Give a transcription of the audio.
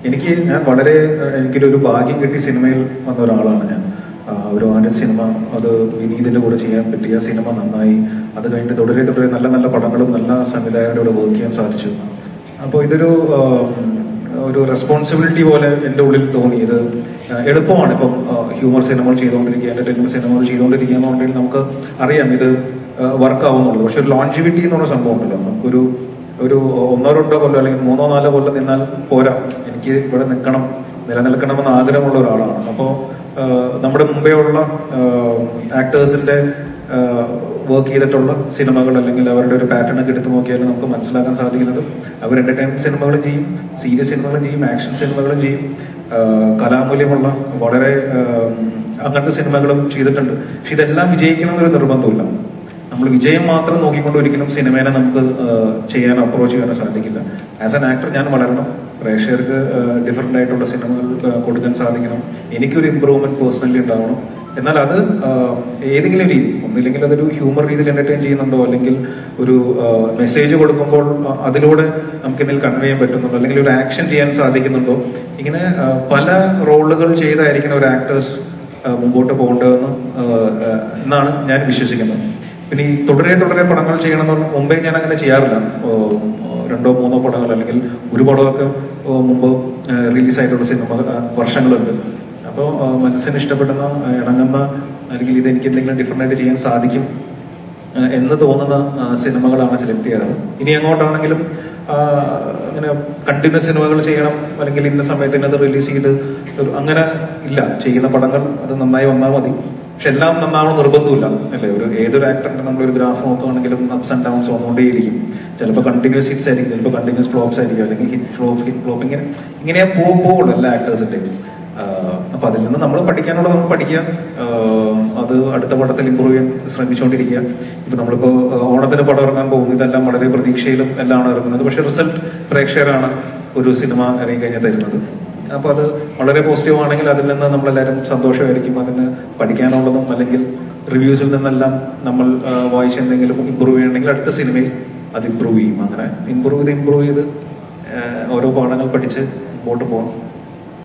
എനിക്ക് ഞാൻ വളരെ ഏഹ്, എനിക്കൊരു ഭാഗ്യം കിട്ടിയ സിനിമയിൽ വന്ന ഒരാളാണ് ഞാൻ ആ, ഒരു ആദ്യ സിനിമ അത് വിനീതിന്റെ കൂടെ ചെയ്യാൻ പറ്റിയ സിനിമ നന്നായി അത് കഴിഞ്ഞിട്ട് തുടരെ തുടരെ നല്ല നല്ല പടങ്ങളും നല്ല സംവിധായകരോട് വർക്ക് ചെയ്യാൻ സാധിച്ചു അപ്പോൾ ഇതൊരു ആ, ഒരു റെസ്പോൺസിബിലിറ്റി പോലെ എൻ്റെ ഉള്ളിൽ തോന്നി ഇത് ആ, എളുപ്പമാണ് ഇപ്പം ഹ്യൂമർ സിനിമകൾ ചെയ്തുകൊണ്ടിരിക്കുക എന്റർടൈൻമെന്റ് സിനിമകൾ ചെയ്തുകൊണ്ടിരിക്കുക എന്നുണ്ടെങ്കിൽ നമുക്ക് അറിയാം ഇത് വർക്ക് ആവുന്നുള്ളൂ പക്ഷെ ഒരു ലോഞ്ചിവിറ്റി എന്ന് പറഞ്ഞ സംഭവം ഉണ്ടല്ലോ നമുക്കൊരു ഒരു ഒന്നോ രണ്ടോ കൊല്ലം അല്ലെങ്കിൽ മൂന്നോ നാലോ കൊല്ലം നിന്നാൽ പോരാ എനിക്ക് ഇവിടെ നിൽക്കണം നിലനിൽക്കണമെന്ന് ആഗ്രഹമുള്ള ഒരാളാണ് അപ്പോൾ നമ്മുടെ മുമ്പേ ഉള്ള ആക്ടേഴ്സിന്റെ വർക്ക് ചെയ്തിട്ടുള്ള സിനിമകൾ അല്ലെങ്കിൽ അവരുടെ ഒരു പാറ്റേൺ ഒക്കെ എടുത്തു നോക്കിയാൽ നമുക്ക് മനസ്സിലാക്കാൻ സാധിക്കുന്നത് അവർ എന്റർടൈൻമെന്റ് സിനിമകളും ചെയ്യും സീരിയസ് സിനിമകളും ചെയ്യും ആക്ഷൻ സിനിമകളും ചെയ്യും ആ, കലാമൂല്യമുള്ള വളരെ ആ, അങ്ങനത്തെ സിനിമകളും ചെയ്തിട്ടുണ്ട് പക്ഷെ ഇതെല്ലാം വിജയിക്കണം എന്നൊരു നിർബന്ധമില്ല നമ്മൾ വിജയം മാത്രം നോക്കിക്കൊണ്ട് ഒരിക്കലും സിനിമേനെ നമുക്ക് ആ, ചെയ്യാനോ അപ്രോച്ച് ചെയ്യാനോ സാധിക്കില്ല ആസ് ആൻ ആക്ടർ ഞാൻ വളരണം പ്രേക്ഷകർക്ക് ഡിഫറെന്റ് ആയിട്ടുള്ള സിനിമകൾ ആ, കൊടുക്കാൻ സാധിക്കണം എനിക്കൊരു ഇമ്പ്രൂവ്മെന്റ് പേഴ്സണലി ഉണ്ടാവണം എന്നാൽ അത് ആ, ഏതെങ്കിലും രീതി ഒന്നില്ലെങ്കിൽ അതൊരു ഹ്യൂമർ രീതിയിൽ എന്റർടൈൻ ചെയ്യുന്നുണ്ടോ അല്ലെങ്കിൽ ഒരു മെസ്സേജ് കൊടുക്കുമ്പോൾ ആ, അതിലൂടെ നമുക്ക് എന്തെങ്കിലും കൺവേ ചെയ്യാൻ പറ്റുന്നുണ്ടോ അല്ലെങ്കിൽ ഒരു ആക്ഷൻ ചെയ്യാൻ സാധിക്കുന്നുണ്ടോ ഇങ്ങനെ ആ, പല റോളുകൾ ചെയ്തായിരിക്കണം ഒരു ആക്ടേഴ്സ് മുമ്പോട്ട് പോകേണ്ടതെന്ന് ആ, ആ, എന്നാണ് ഞാൻ വിശ്വസിക്കുന്നത് പിന്നെ ഈ തുടരെ തുടരെ പടങ്ങൾ ചെയ്യണമെന്ന് പറഞ്ഞാൽ മുമ്പേ ഞാൻ അങ്ങനെ ചെയ്യാറില്ല ഓ, ഓ, രണ്ടോ മൂന്നോ പടങ്ങൾ അല്ലെങ്കിൽ ഒരു പടമൊക്കെ ഓ, മുമ്പ് റിലീസായിട്ടുള്ള സിനിമ ആ, വർഷങ്ങളുണ്ട് അപ്പോൾ മനസ്സിന് ഇഷ്ടപ്പെടുന്ന ആ, ഇണങ്ങുന്ന അല്ലെങ്കിൽ ഇത് എനിക്ക് എന്തെങ്കിലും ഡിഫറെൻ്റ് ആയിട്ട് ചെയ്യാൻ സാധിക്കും ആ, എന്ന് തോന്നുന്ന ആ, സിനിമകളാണ് സെലക്ട് ചെയ്യാറ് ഇനി അങ്ങോട്ടാണെങ്കിലും ആ, അങ്ങനെ കണ്ടിന്യൂസ് സിനിമകൾ ചെയ്യണം അല്ലെങ്കിൽ ഇന്ന സമയത്ത് അത് റിലീസ് ചെയ്ത് ഒരു- അങ്ങനെ ഇല്ല ചെയ്യുന്ന പടങ്ങൾ അത് നന്നായി വന്നാൽ മതി പക്ഷെ എല്ലാം നന്നാവണം നിർബന്ധമില്ല അല്ലേ ഒരു ഏതൊരു ആക്ടറിന്റെ നമ്മളൊരു ഗ്രാഫ് നോക്കുകയാണെങ്കിലും അപ്സ് ആൻഡ് ഡൗൺസ് വന്നുകൊണ്ടേയിരിക്കും ചിലപ്പോൾ കണ്ടിന്യൂസ് ഹിറ്റ്സ് ആയിരിക്കും ചിലപ്പോൾ കണ്ടിന്യൂസ് ഫ്ലോപ്സ് ആയിരിക്കും അല്ലെങ്കിൽ ഹിറ്റ് ഫ്ലോപ്പ് ഹിറ്റ് ഫ്ലോപ്പ് ഇങ്ങനെ ഇങ്ങനെ പോ പോകുള്ളൂ എല്ലാ ആക്ടേഴ്സിന്റെയും അപ്പൊ അതിൽ നിന്ന് നമ്മൾ പഠിക്കാനുള്ളത് നമ്മൾ പഠിക്കുക ആഹ് അത് അടുത്ത പടത്തിൽ ഇമ്പ്രൂവ് ചെയ്യാൻ ശ്രമിച്ചുകൊണ്ടിരിക്കുക ഇപ്പൊ നമ്മളിപ്പോ ആഹ് ഓണത്തിന് പടം ഇറങ്ങാൻ പോകുന്നു ഇതെല്ലാം വളരെ പ്രതീക്ഷയിലും എല്ലാമാണ് ഇറങ്ങുന്നത് പക്ഷെ റിസൾട്ട് പ്രേക്ഷകരാണ് ഒരു സിനിമ ഇറങ്ങി കഴിഞ്ഞാൽ തരുന്നത് അപ്പൊ അത് വളരെ പോസിറ്റീവ് ആണെങ്കിൽ അതിൽ നിന്ന് നമ്മളെല്ലാവരും സന്തോഷമായിരിക്കും അതിന് പഠിക്കാനുള്ളതും അല്ലെങ്കിൽ റിവ്യൂസിൽ നിന്നെല്ലാം നമ്മൾ ആഹ് വായിച്ച് എന്തെങ്കിലും ഇമ്പ്രൂവ് ചെയ്യണമെങ്കിൽ അടുത്ത സിനിമയിൽ അത് ഇമ്പ്രൂവ് ചെയ്യും അങ്ങനെ ഇമ്പ്രൂവ് ചെയ്ത് ഇമ്പ്രൂവ് ചെയ്ത് ആഹ് ഓരോ പാഠങ്ങൾ പഠിച്ച് മുമ്പോട്ട് പോകണം